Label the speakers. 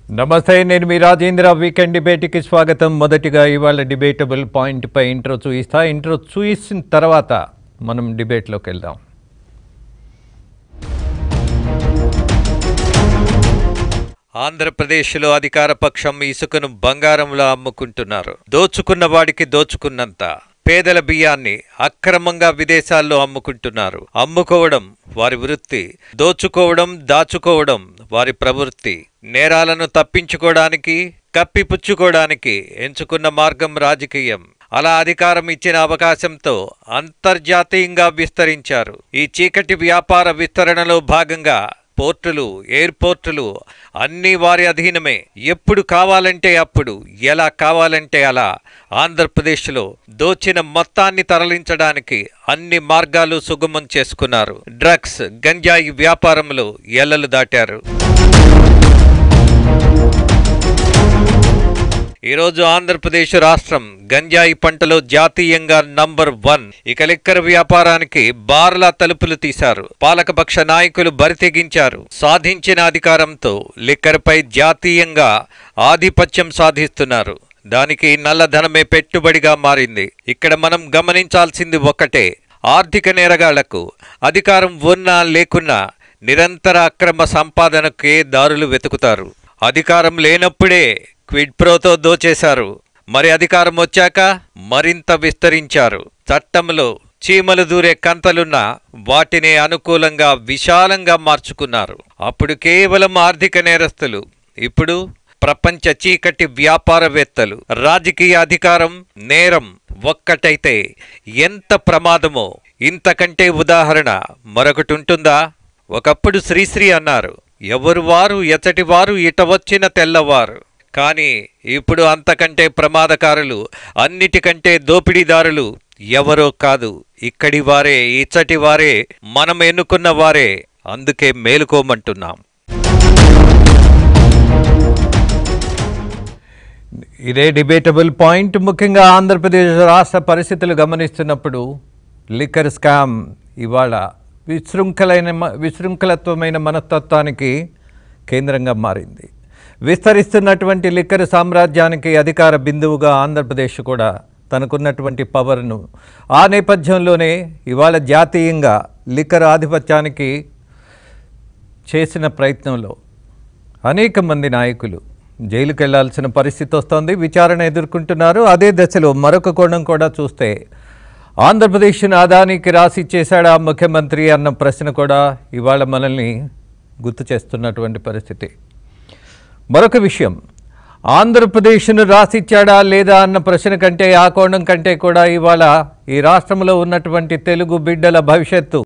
Speaker 1: నమస్తే నేను మీ రాజేంద్ర వీకెండ్ డిబేట్కి స్వాగతం మొదటిగా ఇవాళ డిబేటబుల్ పాయింట్ పై ఇంట్రో చూయిస్తా ఇంట్రో చూయిసిన తర్వాత మనం డిబేట్లోకి వెళ్దాం
Speaker 2: ఆంధ్రప్రదేశ్లో అధికార పక్షం ఇసుకను బంగారంలా అమ్ముకుంటున్నారు దోచుకున్న వాడికి దోచుకున్నంత పేదల బియ్యాన్ని అక్రమంగా విదేశాల్లో అమ్ముకుంటున్నారు అమ్ముకోవడం వారి వృత్తి దోచుకోవడం దాచుకోవడం వారి ప్రవృత్తి నేరాలను తప్పించుకోవడానికి కప్పిపుచ్చుకోవడానికి ఎంచుకున్న మార్గం రాజకీయం అలా అధికారం ఇచ్చిన అవకాశంతో అంతర్జాతీయంగా విస్తరించారు ఈ చీకటి వ్యాపార విస్తరణలో భాగంగా పోర్టులు ఎయిర్పోర్టులు అన్నీ వారి అధీనమే ఎప్పుడు కావాలంటే అప్పుడు ఎలా కావాలంటే అలా ఆంధ్రప్రదేశ్లో దోచిన మొత్తాన్ని తరలించడానికి అన్ని మార్గాలు సుగమం చేసుకున్నారు డ్రగ్స్ గంజాయి వ్యాపారంలో ఎల్లలు దాటారు ఈరోజు ఆంధ్రప్రదేశ్ రాష్ట్రం గంజాయి పంటలో జాతీయంగా నంబర్ వన్ ఇక లిక్కర్ వ్యాపారానికి బార్లా తలుపులు తీశారు పాలకపక్ష నాయకులు బరితెగించారు సాధించిన అధికారంతో లిక్కర్పై జాతీయంగా ఆధిపత్యం సాధిస్తున్నారు దానికి నల్లధనమే పెట్టుబడిగా మారింది ఇక్కడ మనం గమనించాల్సింది ఒక్కటే ఆర్థిక నేరగాళ్లకు అధికారం ఉన్నా లేకున్నా నిరంతర అక్రమ సంపాదనకే దారులు వెతుకుతారు అధికారం లేనప్పుడే క్విడ్ ప్రోతో దోచేశారు మరి అధికారం వచ్చాక మరింత విస్తరించారు చట్టంలో చీమలు దూరే కంతలున్నా వాటిని అనుకూలంగా విశాలంగా మార్చుకున్నారు అప్పుడు కేవలం ఆర్థిక నేరస్తులు ఇప్పుడు ప్రపంచ చీకటి వ్యాపారవేత్తలు రాజకీయ అధికారం నేరం ఒక్కటైతే ఎంత ప్రమాదమో ఇంతకంటే ఉదాహరణ మరొకటి ఉంటుందా ఒకప్పుడు శ్రీశ్రీ అన్నారు ఎవరు వారు ఎచ్చటి వారు ఇట వచ్చిన తెల్లవారు కానీ ఇప్పుడు అంతకంటే ప్రమాదకారులు అన్నిటికంటే దోపిడీదారులు ఎవరో కాదు ఇక్కడి వారే ఇచ్చటి వారే మనం ఎన్నుకున్న వారే అందుకే మేలుకోమంటున్నాం
Speaker 1: ఇదే డిబేటబుల్ పాయింట్ ముఖ్యంగా ఆంధ్రప్రదేశ్ రాష్ట్ర పరిస్థితులు గమనిస్తున్నప్పుడు లిక్కర్ స్కామ్ ఇవాళ విశృంఖలైన మ- విశృంఖలత్వమైన మనస్తత్వానికి కేంద్రంగా మారింది విస్తరిస్తున్నటువంటి లిక్కర్ సామ్రాజ్యానికి అధికార బిందువుగా ఆంధ్రప్రదేశ్ కూడా తనకున్నటువంటి పవర్ను ఆ నేపథ్యంలోనే ఇవాళ జాతీయంగా లిక్కర్ ఆధిపత్యానికి చేసిన ప్రయత్నంలో అనేక మంది నాయకులు జైలుకి వెళ్లాల్సిన పరిస్థితి వస్తోంది విచారణ ఎదుర్కొంటున్నారు అదే దశలో మరొక కోణం కూడా చూస్తే ఆంధ్రప్రదేశ్ను అదానికి రాసి చేశాడా ముఖ్యమంత్రి అన్న ప్రశ్న కూడా ఇవాళ మనల్ని గుర్తు చేస్తున్నటువంటి పరిస్థితి మరొక విషయం ఆంధ్రప్రదేశ్ను రాసిచ్చాడా లేదా అన్న ప్రశ్న కంటే ఆ కోణం కంటే కూడా ఇవాళ ఈ రాష్ట్రంలో ఉన్నటువంటి తెలుగు బిడ్డల భవిష్యత్తు